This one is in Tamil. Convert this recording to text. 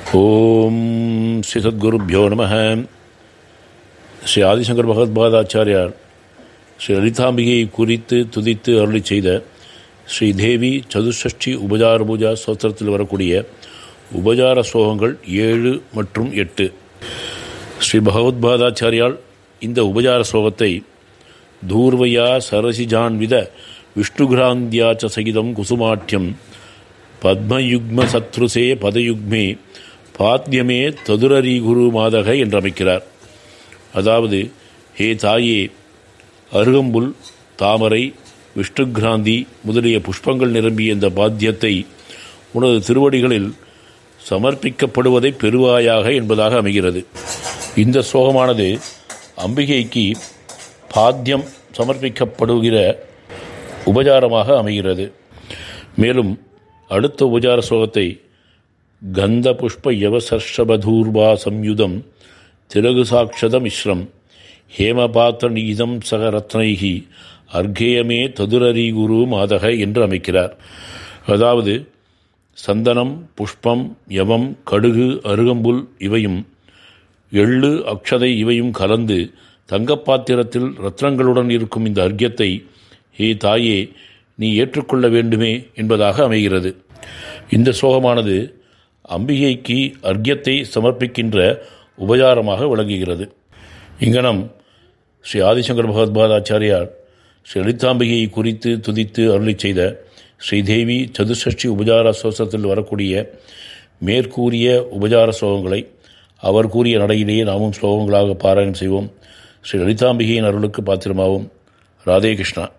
ஓம் ஸ்ரீ சத்குருப்பியோ நம ஸ்ரீ ஆதிசங்கர் பகவத்பாதாச்சாரியார் ஸ்ரீ லலிதாம்பிகையை குறித்து துதித்து அருளி செய்த ஸ்ரீ தேவி சதுஷ்டி உபஜார பூஜா ஸ்தோத்திரத்தில் வரக்கூடிய உபஜார ஸ்லோகங்கள் ஏழு மற்றும் எட்டு ஸ்ரீ பகவத்பாதாச்சாரியால் இந்த உபஜார ஸ்லோகத்தை தூர்வயா சரசிஜான்வித விஷ்ணுகிராந்தியாச்ச சகிதம் குசுமாட்யம் பத்மயுக்ம சத்ருசே பதயுக்மே பாத்தியமே ததுரரி குரு மாதக என்று அமைக்கிறார் அதாவது ஹே தாயே அருகம்புல் தாமரை விஷ்ணுகிராந்தி முதலிய புஷ்பங்கள் நிரம்பிய இந்த பாத்தியத்தை உனது திருவடிகளில் சமர்ப்பிக்கப்படுவதை பெறுவாயாக என்பதாக அமைகிறது இந்த ஸ்லோகமானது அம்பிகைக்கு பாத்தியம் சமர்ப்பிக்கப்படுகிற உபச்சாரமாக அமைகிறது மேலும் அடுத்த உபச்சார ஸ்லோகத்தை கந்த புஷ்ப யவசர்ஷபதூர்வா சம்யுதம் திலகு சாட்சத மிஸ்ரம் ஹேமபாத்திர நீதம் சக ரத்னைகி அர்கேயமே ததுரரி குரு மாதக என்று அமைக்கிறார் அதாவது சந்தனம் புஷ்பம் யவம் கடுகு அருகம்புல் இவையும் எள்ளு அக்ஷதை இவையும் கலந்து தங்கப்பாத்திரத்தில் ரத்னங்களுடன் இருக்கும் இந்த அர்க்கியத்தை ஹே தாயே நீ ஏற்றுக்கொள்ள வேண்டுமே என்பதாக அமைகிறது இந்த சோகமானது அம்பிகைக்கு அர்க்கியத்தை சமர்ப்பிக்கின்ற உபச்சாரமாக விளங்குகிறது இங்கனம் ஸ்ரீ ஆதிசங்கர் பகவத்பாதாச்சாரியார் ஸ்ரீ லலிதாம்பிகையை குறித்து துதித்து அருளி செய்த ஸ்ரீதேவி சதுஷ்டி உபச்சார சோசத்தில் வரக்கூடிய மேற்கூறிய உபச்சார ஸ்லோகங்களை அவர் கூறிய நடையிலேயே நாமும் ஸ்லோகங்களாக பாராயணம் செய்வோம் ஸ்ரீ லலிதாம்பிகையின் அருளுக்கு பாத்திரமாவும் ராதே கிருஷ்ணா